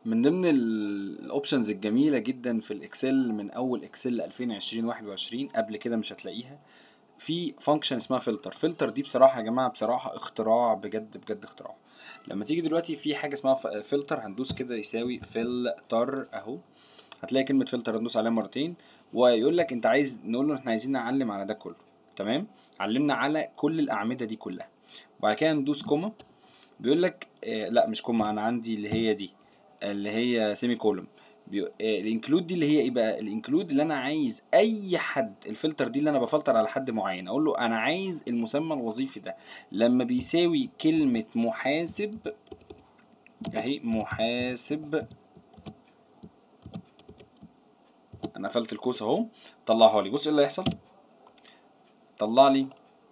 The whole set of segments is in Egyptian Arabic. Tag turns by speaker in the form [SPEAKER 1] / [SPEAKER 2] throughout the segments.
[SPEAKER 1] من ضمن الاوبشنز الجميله جدا في الاكسل من اول اكسل 2020 21 قبل كده مش هتلاقيها في فانكشن اسمها فلتر فلتر دي بصراحه يا جماعه بصراحه اختراع بجد بجد اختراع لما تيجي دلوقتي في حاجه اسمها فلتر هندوس كده يساوي فلتر اهو هتلاقي كلمه فلتر هندوس عليها مرتين ويقول لك انت عايز نقول له احنا عايزين نعلم على ده كله تمام علمنا على كل الاعمده دي كلها وبعد كده ندوس كوما بيقول لك آه لا مش كوما انا عندي اللي هي دي اللي هي سيمي كولوم الانكلود دي اللي هي ايه بقى الانكلود اللي انا عايز اي حد الفلتر دي اللي انا بفلتر على حد معين اقول له انا عايز المسمى الوظيفي ده لما بيساوي كلمه محاسب اهي محاسب انا قفلت القوس اهو طلعها لي بص ايه اللي هيحصل طلع لي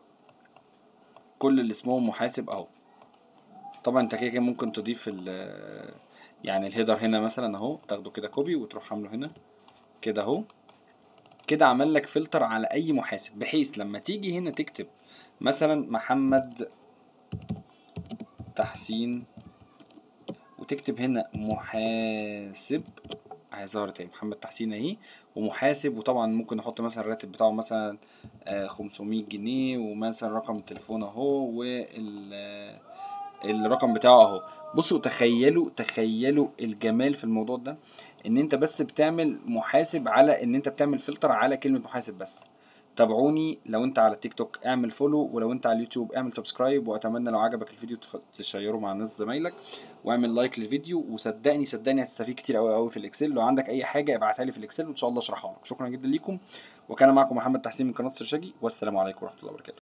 [SPEAKER 1] كل اللي اسمهم محاسب اهو طبعا انت كده كده ممكن تضيف ال يعني الهيدر هنا مثلا اهو تاخده كده كوبي وتروح عامله هنا كده اهو كده عمل لك فلتر على اي محاسب بحيث لما تيجي هنا تكتب مثلا محمد تحسين وتكتب هنا محاسب هيظهر تاني محمد تحسين اهي ومحاسب وطبعا ممكن نحط مثلا الراتب بتاعه مثلا خمسمية جنيه ومثلا رقم التليفون اهو وال الرقم بتاعه اهو بصوا تخيلوا تخيلوا الجمال في الموضوع ده ان انت بس بتعمل محاسب على ان انت بتعمل فلتر على كلمة محاسب بس تابعوني لو انت على التيك توك اعمل فولو ولو انت على اليوتيوب اعمل سبسكرايب واتمنى لو عجبك الفيديو تشيره مع ناس زمايلك واعمل لايك للفيديو وصدقني صدقني هتستفيد كتير قوي قوي في الاكسل لو عندك اي حاجه ابعتها لي في الاكسل وان شاء الله اشرحها لك شكرا جدا ليكم وكان معكم محمد تحسين من قناه سرشاجي والسلام عليكم ورحمه الله وبركاته